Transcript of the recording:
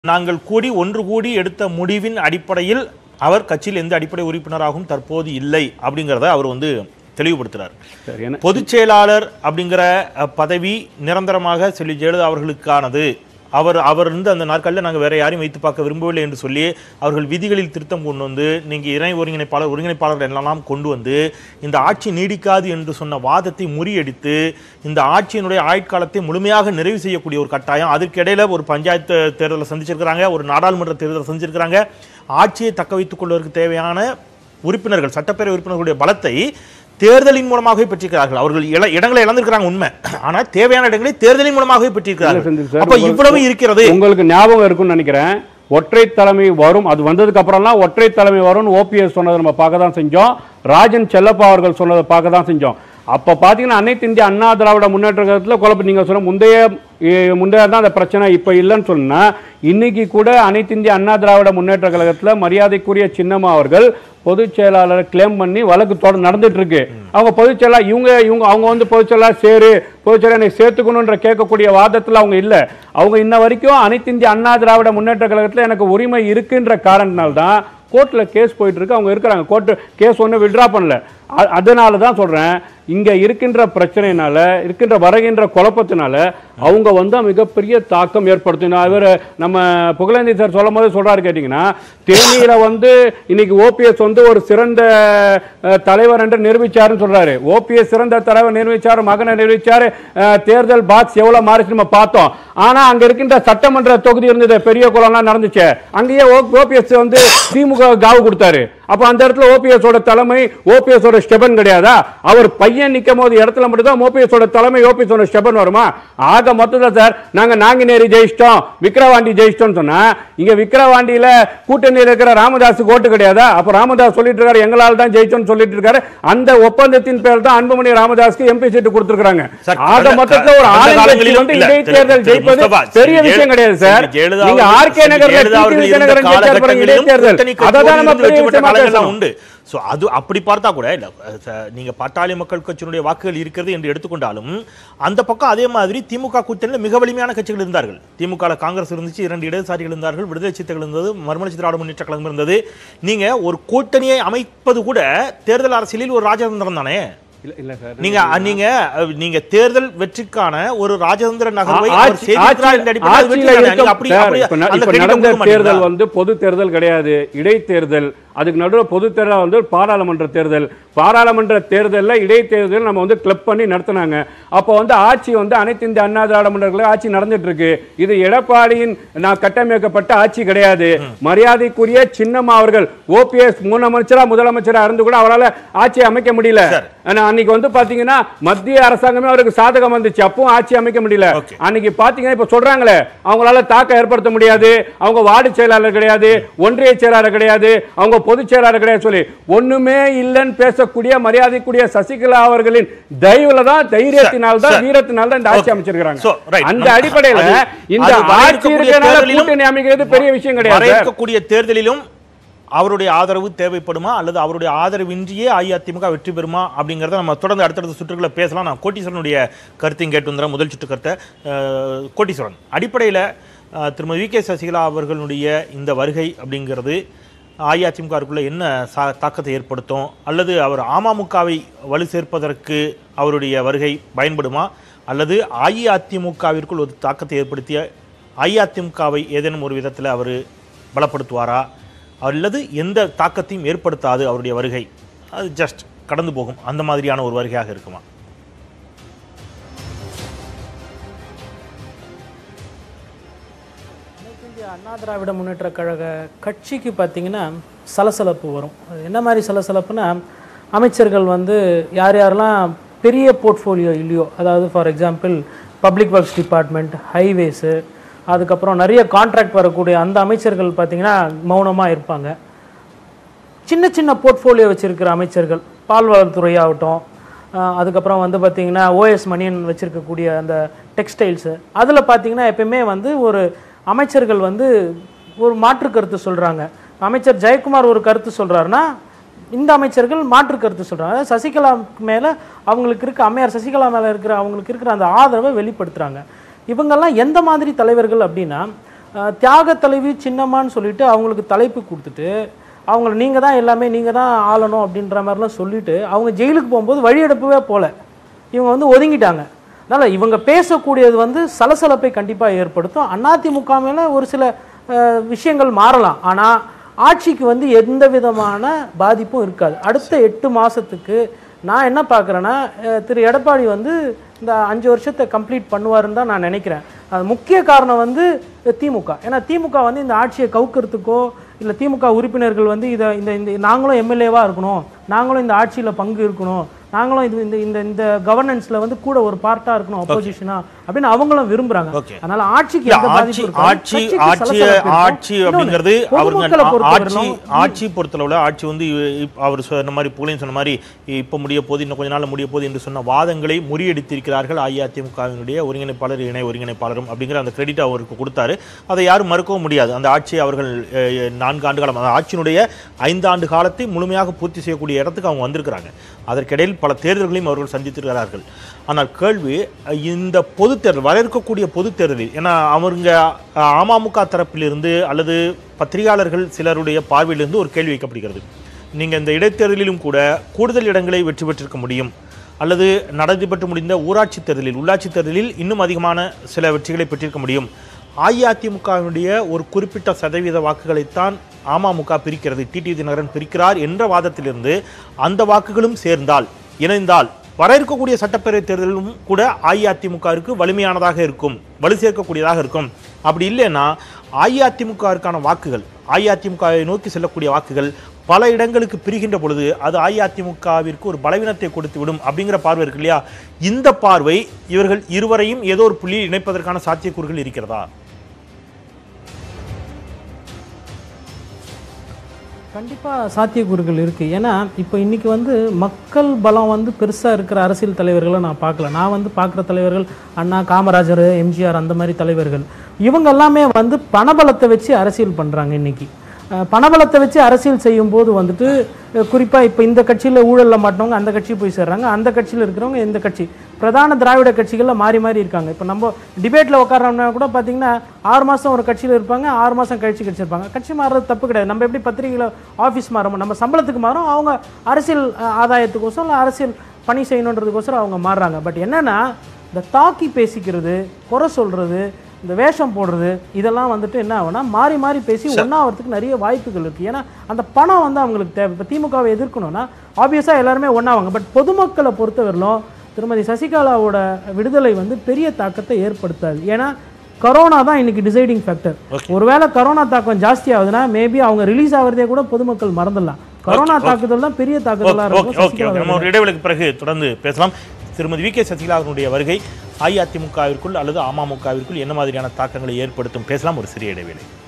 நாங்கள் கூடி ஒன்று கூடி எடுத்த முடிவின் அடிப்படையில் அவர் கட்சியில் எந்த அடிப்படை உறுப்பினராகவும் தற்போது இல்லை அப்படிங்கிறத அவர் வந்து தெளிவுபடுத்துறார் சரி என்ன பொதுச் செயலாளர் அப்படிங்கிற அஹ், பதவி நிரந்தரமாக செல்வி ஜெயலலிதா அவர்களுக்கானது அவர் அவர் இருந்து அந்த நாட்களில் நாங்கள் வேற யாரையும் வைத்து பார்க்க விரும்பவில்லை என்று சொல்லி அவர்கள் விதிகளில் திருத்தம் கொண்டு வந்து நீங்கள் இணை ஒருங்கிணைப்பாளர் ஒருங்கிணைப்பாளர்கள் எல்லாம் கொண்டு வந்து இந்த ஆட்சி நீடிக்காது என்று சொன்ன வாதத்தை முறியடித்து இந்த ஆட்சியினுடைய ஆயுட்காலத்தை முழுமையாக நிறைவு செய்யக்கூடிய ஒரு கட்டாயம் அதற்கு இடையில ஒரு பஞ்சாயத்து தேர்தலை சந்திச்சிருக்கிறாங்க ஒரு நாடாளுமன்ற தேர்தலை சந்திச்சிருக்கிறாங்க ஆட்சியை தக்க வைத்துக் கொள்வதற்கு தேவையான உறுப்பினர்கள் சட்டப்பேரவை உறுப்பினர்களுடைய பலத்தை தேர்தலின் மூலமாகவே பெற்றிருக்கிறார்கள் அவர்கள் இல- இடங்களை இழந்திருக்கிறாங்க உண்மை ஆனால் தேவையான இடங்களை தேர்தலின் மூலமாகவே இல்ல செந்தில் பெற்றிருக்கிறார்கள் சார், அப்ப உங்களுக்கு- இவ்வளவு இருக்கிறது உங்களுக்கு ஞாபகம் இருக்கும்னு நினைக்கிறேன் ஒற்றை தலைமை வரும் அது வந்ததுக்கு அப்புறம்லாம் ஒற்றை தலைமை வரும்னு ஓபிஎஸ் சொன்னதை நம்ம பார்க்க தான் செஞ்சோம் ராஜன் செல்லப்பா அவர்கள் சொன்னதை பார்க்க தான் செஞ்சோம் அப்ப பாத்தீங்கன்னா அனைத்து இந்திய அண்ணா திராவிட முன்னேற்ற கழகத்துல குழப்பம் நீங்க சொன்ன முந்தைய எ, முந்தைய தான் அந்த பிரச்சனை இப்ப இல்லைன்னு சொன்னா இன்னைக்கு கூட அனைத்து இந்திய அண்ணா திராவிட முன்னேற்ற கழகத்துல மரியாதைக்குரிய சின்னம்மா அவர்கள் பொதுச் செயலாளரை கிளைம் பண்ணி வழக்கு தொடர் நடந்துட்டு இருக்கு அவங்க பொதுச் செயலாளர் இவங்க இவங்க அவங்க வந்து பொதுச் செயலாளர் சேரு பொதுச் செயலாளர் என்னை சேர்த்துக்கணுன்ற கேட்கக்கூடிய வாதத்துல அவங்க இல்ல அவங்க இன்ன வரைக்கும் அனைத்து இந்திய அண்ணா திராவிட முன்னேற்ற கழகத்துல எனக்கு உரிமை இருக்குன்ற காரணத்தினால தான் கோர்ட்ல கேஸ் போயிட்டு இருக்கு அவங்க இருக்கிறாங்க கோர்ட் கேஸ் ஒன்றும் விட்ரா பண்ணல அ- அதனால தான் சொல்றேன் இங்க இருக்கின்ற பிரச்சனையினால இருக்கின்ற வருகின்ற குழப்பத்தினால அவங்க வந்து மிகப்பெரிய தாக்கம் ஏற்படுத்தும் இவர் நம்ம புகழேந்தி சார் சொல்லும் போது சொல்றாரு கேட்டீங்கன்னா தேனியில வந்து இன்னைக்கு ஓபிஎஸ் வந்து ஒரு சிறந்த அஹ், தலைவர் என்று நிரூபிச்சாருன்னு சொல்றாரு ஓபிஎஸ் சிறந்த தலைவர் நிரூபிச்சாரு மகனை நிரூபிச்சாரு அஹ், தேர்தல் பாக்ஸ் எவ்வளவு மாறிச்சு நம்ம பார்த்தோம் ஆனா அங்க இருக்கின்ற சட்டமன்ற தொகுதி இருந்தது பெரிய குளம்லாம் நடந்துச்சு அங்கேயே ஓபிஎஸ் வந்து திமுக காவு கொடுத்தாரு அப்ப அந்த இடத்துல ஓபிஎஸ் ஓட தலைமை ஓபிஎஸ் ஓட ஸ்டெபன் கிடையாதா அவர் பையன் நிக்கும் போது இடத்துல மட்டும் தான் ஓபிஎஸ் ஓட தலைமை ஓபிஎஸ் ஓட ஸ்டெபன் வருமா ஆக மொத்தத்தில் சார் நாங்க நாங்குநேரி ஜெயிச்சிட்டோம் விக்கிரவாண்டி ஜெயிச்சிட்டோம்னு சொன்னா இங்க விக்கிரவாண்டியில கூட்டணியில் இருக்கிற ராமதாஸ் ஓட்டு கிடையாதா அப்ப ராமதாஸ் சொல்லிட்டு இருக்காரு எங்களால் தான் ஜெயிச்சோம்னு சொல்லிட்டு இருக்காரு அந்த ஒப்பந்தத்தின் பேர் தான் அன்புமணி ராமதாஸ்க்கு எம்பி சீட்டு கொடுத்திருக்காங்க சார், ஆக கடந்த- மொத்தத்தில் ஒரு கடந்த ஆளுங்கட்சி காலங்களிலும் வந்து இல்ல, இடைத்தேர்தல் திரு ஜெயிப்பது முஸ்தபா, பெரிய திரு விஷயம் கிடையாது சார் ஜெயலலிதா நீங்க அவர்கள் ஆர்கே நகர்ல ஜெயலலிதா அவர்கள் டிடிவி இருந்த தினகரன் ஜெயிச்சார் பாருங்க காலகட்டங்களிலும் இடைத்தேர்தல் கூட்டணி அதை தான் நம்ம கட்சியோடு பெரிய வெற்றி பெற்ற விஷயமா காலங்கள்லாம் பேசுறோம் உண்டு சோ அது அப்படி பார்த்தா கூட இல்ல ச- நீங்க பாட்டாளி மக்கள் கட்சியினுடைய வாக்குகள் இருக்கிறது என்று எடுத்துக்கொண்டாலும் அந்த பக்கம் அதே மாதிரி திமுக கூட்டணியில் மிக வலிமையான கட்சிகள் இருந்தார்கள் திமுக ல காங்கிரஸ் இருந்துச்சு இரண்டு இடதுசாரிகள் இருந்தார்கள் விடுதலை சிறுத்தைகள் இருந்தது மறுமலர்ச்சி திராவிட முன்னேற்ற கழகம் இருந்தது நீங்க ஒரு கூட்டணியை அமைப்பது கூட தேர்தல் அரசியலில் ஒரு ராஜதந்திரம் தானே இல்ல இல்ல சார் நீங்க நீங்க அஹ், நீங்க தேர்தல் வெற்றிக்கான ஒரு ராஜதந்திர நகர்வை அவர் ஆட்சி- செய்திருக்கிறார் என்ற அடிப்படையில் அது வெற்றி ஆட்சியில தானே? இருக்க- நீங்க அப்படி சார், அப்படி இப்ப ந- அந்த இப்ப credit நடந்த கொடுக்க தேர்தல் மாட்டீங்களா? வந்து பொது தேர்தல் கிடையாது இடைத்தேர்தல் அதுக்கு நடுவில் பொது தேர்தல் வந்து பாராளுமன்ற தேர்தல் பாராளுமன்ற தேர்தலில் இடைத்தேர்தல் நம்ம வந்து கிளப் பண்ணி நடத்துனாங்க அப்போ வந்து ஆட்சி வந்து அனைத்து இந்திய அண்ணா திராவிட முன்னேற்ற ஆட்சி நடந்துட்டு இருக்கு இது எடப்பாடியின் நான் கட்டமைக்கப்பட்ட ஆட்சி கிடையாது மரியாதைக்குரிய சின்னம்மா அவர்கள் ஓபிஎஸ் மூணு அமைச்சரா முதலமைச்சரா இருந்து கூட அவரால் ஆட்சி அமைக்க முடியல சரி. ஆனா அன்னைக்கு வந்து பாத்தீங்கன்னா மத்திய அரசாங்கமே அவருக்கு சாதகம் வந்துச்சு அப்பவும் ஆட்சி அமைக்க முடியல Okay. அன்னைக்கு பாத்தீங்கன்னா இப்ப சொல்றாங்களே அவங்களால தாக்கம் ஏற்படுத்த முடியாது அவங்க வார்டு செயலாளர் கிடையாது ஒன்றிய செயலாளர் கிடையாது அவங்க பொதுச் செயலாளர் கிடையாது சொல்லி ஒண்ணுமே இல்லைன்னு பேசக்கூடிய மரியாதைக்குரிய சசிகலா அவர்களின் தயவுல தான் தைரியத்தினால் Sir, தான் sir. வீரத்தினால் தான் இந்த ஆட்சி Okay. அமைச்சிருக்காங்க So, right. அந்த நம்ம- அடிப்படையில அது- இந்த அது வர ஆட்சி இருக்கக்கூடிய இருக்கனால தேர்தலிலும் கூட்டணி அமைக்கிறது பெரிய விஷயம் வர கிடையாது sir. இருக்கக்கூடிய தேர்தலிலும் அவருடைய ஆதரவு தேவைப்படுமா அல்லது அவருடைய ஆதரவின்றியே அஇஅதிமுக வெற்றி பெறுமா அப்படிங்கறத நம்ம தொடர்ந்து அடுத்தடுத்த சுற்றுகளை பேசலாம் நான் கோட்டீஸ்வரனுடைய கருத்தையும் கேட்டு வந்துடுறேன் முதல் சுற்று கருத்தை அஹ், கோட்டீஸ்வரன் அடிப்படையில் திருமதி வி கே சசிகலா அவர்களுடைய இந்த வருகை அப்படிங்கிறது அஇஅதிமுகவுக்குள்ள என்ன சா தாக்கத்தை ஏற்படுத்தும் அல்லது அவர் அமமுகவை வலு சேர்ப்பதற்கு அவருடைய வருகை பயன்படுமா அல்லது அஇஅதிமுகவிற்குள் ஒரு தாக்கத்தை ஏற்படுத்திய அஇஅதிமுகவை ஏதேனும் ஒரு விதத்தில் அவர் பலப்படுத்துவாரா அல்லது எந்த தாக்கத்தையும் ஏற்படுத்தாது அவருடைய வருகை அது ஜஸ்ட் கடந்து போகும் அந்த மாதிரியான ஒரு வருகையாக இருக்குமா அனைத்து இந்திய அண்ணா திராவிட முன்னேற்ற கழக கட்சிக்கு பார்த்தீங்கன்னா சலசலப்பு வரும் அது என்ன மாதிரி சலசலப்புனா அமைச்சர்கள் வந்து யார் யாரெல்லாம் பெரிய போர்ட்ஃபோலியோ இல்லையோ அதாவது for example public works department highways அதுக்கப்புறம் நிறைய கான்ட்ராக்ட் வரக்கூடிய அந்த அமைச்சர்கள் பார்த்தீங்கன்னா மௌனமாக இருப்பாங்க சின்ன சின்ன போர்ட்ஃபோலியோ வச்சிருக்கிற அமைச்சர்கள் பால்வளத்துறை ஆகட்டும் அஹ் அதுக்கப்புறம் வந்து பார்த்தீங்கன்னா ஓஎஸ் மணியன் வச்சிருக்கக்கூடிய அந்த டெக்ஸ்டைல்ஸு அதில் பார்த்தீங்கன்னா எப்பயுமே வந்து ஒரு அமைச்சர்கள் வந்து ஒரு மாற்று கருத்து சொல்கிறாங்க அமைச்சர் ஜெயக்குமார் ஒரு கருத்து சொல்கிறாருன்னா இந்த அமைச்சர்கள் மாற்று கருத்து சொல்கிறாங்க அதாவது சசிகலா மேலே அவங்களுக்கு இருக்க அம்மையார் சசிகலா மேலே இருக்கிற அவங்களுக்கு இருக்கிற அந்த ஆதரவை வெளிப்படுத்துகிறாங்க இவங்கெல்லாம் எந்த மாதிரி தலைவர்கள் அப்படின்னா அஹ், தியாக தலைவி சின்னம்மான்னு சொல்லிட்டு அவங்களுக்கு தலைப்பு கொடுத்துட்டு அவங்கள நீங்கள் தான் எல்லாமே நீங்கள் தான் ஆளணும் அப்படின்ற மாதிரிலாம் சொல்லிட்டு அவங்க ஜெயிலுக்கு போகும்போது வழி எடுப்பவே போல இவங்க வந்து ஒதுங்கிட்டாங்க அதனால் இவங்க பேசக்கூடியது வந்து சலசலப்பை கண்டிப்பாக ஏற்படுத்தும் அதிமுக மேலே ஒரு சில அஹ், விஷயங்கள் மாறலாம் ஆனால் ஆட்சிக்கு வந்து எந்த விதமான பாதிப்பும் இருக்காது அடுத்த எட்டு மாதத்துக்கு நான் என்ன பார்க்குறேன்னா திரு எடப்பாடி வந்து இந்த அஞ்சு வருஷத்தை கம்ப்ளீட் பண்ணுவாருன்னு தான் நான் நினைக்கிறேன் அது முக்கிய காரணம் வந்து திமுக ஏன்னா திமுக வந்து இந்த ஆட்சியை கவுக்கிறதுக்கோ இல்லை திமுக உறுப்பினர்கள் வந்து இதை இந்த இந்த நாங்களும் எம்எல்ஏவாக இருக்கணும் நாங்களும் இந்த ஆட்சியில் பங்கு இருக்கணும் நாங்களும் இது இந்த இந்த இந்த கவர்னன்ஸ்ல வந்து கூட ஒரு பார்ட்டா இருக்கணும் அப்போசிஷனா அப்படின்னு அவங்களும் விரும்புறாங்க Okay. அதனால ஆட்சிக்கு இல்ல, எந்த ஆட்சி பாதிப்பும் இருக்காது. ஆட்சி கட்சிக்கு ஆட்சி சலசலப்பு இருக்கும். ஆட்சி இன்னொன்னு, அப்படிங்கிறது அவருங்க பொதுமக்களை ஆட்சி பொறுத்தவரையிலும் ஆட்சி பொறுத்தளவுல ஆட்சி வந்து இ- இப்- அவர் சொன்ன மாதிரி புகழையும் சொன்ன மாதிரி இப்ப முடிய போது இன்னும் கொஞ்ச நாள்ல முடிய போகுது என்று சொன்ன வாதங்களை முறியடித்திருக்கிறார்கள் அஇஅதிமுகவினுடைய ஒருங்கிணைப்பாளர் இணை ஒருங்கிணைப்பாளரும் அப்படிங்கிற அந்த கிரெடிட் அவருக்கு கொடுத்தாரு அதை யாரும் மறுக்கவும் முடியாது அந்த ஆட்சியை அவர்கள் அஹ், நான்கு ஆண்டு காலம் அந்த ஆட்சியினுடைய ஐந்து ஆண்டு காலத்தை முழுமையாக பூர்த்தி செய்யக்கூடிய இடத்துக்கு அவங்க வந்திருக்கிறாங்க அதற்கிடையில் பல தேர்தல்களையும் அவர்கள் சந்தித்திருக்கிறார்கள் ஆனால் கேள்வி அஹ், இந்த பொது தேர்தல் வர இருக்கக்கூடிய பொது தேர்தலில் ஏன்னா அவருங்க அஹ், அமமுக தரப்பிலிருந்து அல்லது பத்திரிகையாளர்கள் சிலருடைய பார்வையிலிருந்து ஒரு கேள்வி வைக்கப்படுகிறது நீங்க இந்த இடைத்தேர்தலிலும் கூட கூடுதல் இடங்களை வெற்றி பெற்றிருக்க முடியும் அல்லது நடைபெற்று முடிந்த ஊராட்சி தேர்தலில் உள்ளாட்சி தேர்தலில் இன்னும் அதிகமான சில வெற்றிகளை பெற்றிருக்க முடியும் அஇஅதிமுகவினுடைய ஒரு குறிப்பிட்ட சதவீத வாக்குகளைத்தான் அமமுக பிரிக்கிறது டிடி தினகரன் பிரிக்கிறார் என்ற வாதத்திலிருந்து அந்த வாக்குகளும் சேர்ந்தால் இணைந்தால் வர இருக்கக்கூடிய சட்டப்பேரவை தேர்தலும் கூட அஇஅதிமுகவிற்கு வலிமையானதாக இருக்கும் வலு சேர்க்கக்கூடியதாக இருக்கும் அப்படி இல்லைன்னா அஇஅதிமுகவிற்கான வாக்குகள் அஇஅதிமுகவை நோக்கி செல்லக்கூடிய வாக்குகள் பல இடங்களுக்கு பிரிகின்ற பொழுது அது அஇஅதிமுகவிற்கு ஒரு பலவீனத்தை கொடுத்து விடும் அப்படிங்கிற பார்வை இருக்கு இல்லையா இந்த பார்வை இவர்கள் இருவரையும் ஏதோ ஒரு புள்ளியில் இணைப்பதற்கான சாத்தியக்கூறுகள் இருக்கிறதா கண்டிப்பாக சாத்தியக்கூறுகள் இருக்குது ஏன்னா இப்போ இன்னைக்கு வந்து மக்கள் பலம் வந்து பெருசாக இருக்கிற அரசியல் தலைவர்களை நான் பார்க்கல நான் வந்து பார்க்குற தலைவர்கள் அண்ணா காமராஜர் எம்ஜிஆர் அந்த மாதிரி தலைவர்கள் இவங்க எல்லாமே வந்து பணபலத்தை வச்சு அரசியல் பண்ணுறாங்க இன்னைக்கு அஹ் பணபலத்தை வச்சு அரசியல் செய்யும்போது வந்துட்டு குறிப்பாக இப்போ இந்த கட்சியில் ஊழலில் மாட்டினவங்க அந்த கட்சி போய் சேர்றாங்க அந்த கட்சியில் இருக்கிறவங்க இந்த கட்சி பிரதான திராவிட கட்சிகளில் மாறி மாறி இருக்காங்க இப்போ நம்ம டிபேட்டில் உட்காரோம்னா கூட பார்த்தீங்கன்னா ஆறு மாதம் ஒரு கட்சியில் இருப்பாங்க ஆறு மாதம் கழிச்சு கட்சி இருப்பாங்க கட்சி மாறுறது தப்பு கிடையாது நம்ம எப்படி பத்திரிகையில் ஆஃபீஸ் மாறோம் நம்ம சம்பளத்துக்கு மாறும் அவங்க அரசியல் அஹ், ஆதாயத்துக்கோசரம் இல்லை அரசியல் பணி செய்யணுன்றதுக்கோசரம் அவங்க மாறுறாங்க பட் என்னன்னா இந்த தாக்கி பேசிக்கிறது குறை சொல்றது இந்த வேஷம் போடுறது இதெல்லாம் வந்துட்டு என்ன ஆகும்னா மாறி மாறி பேசி ஒன்றாவதுக்கு நிறைய வாய்ப்புகள் இருக்குது ஏன்னா அந்த பணம் வந்து அவங்களுக்கு தேவை இப்போ திமுகவை எதிர்க்கணும்னா ஆப்வியஸாக எல்லாருமே ஒன்றாவாங்க பட் பொதுமக்களை பொறுத்தவரையிலும் திருமதி சசிகலாவோட விடுதலை வந்து பெரிய தாக்கத்தை ஏற்படுத்தாது ஏன்னா கரோனா தான் இன்னைக்கு டிசைடிங் ஃபேக்டர் ஒருவேளை கரோனா தாக்கம் ஜாஸ்தி ஆகுதுன்னா மேபி அவங்க ரிலீஸ் ஆகிறதே கூட பொதுமக்கள் மறந்துடலாம் கரோனா தாக்குதல் தான் பெரிய தாக்குதலாக ஓகே இருக்கும் ஓகே ஓகே நம்ம ஒரு இடைவெளிக்கு பிறகு தொடர்ந்து பேசலாம் திருமதி வி கே சசிகலாவினுடைய வருகை அஇஅதிமுகவிற்குள் அல்லது அமமுகவிற்குள் என்ன மாதிரியான தாக்கங்களை ஏற்படுத்தும் பேசலாம் ஒரு சிறிய இடைவேளை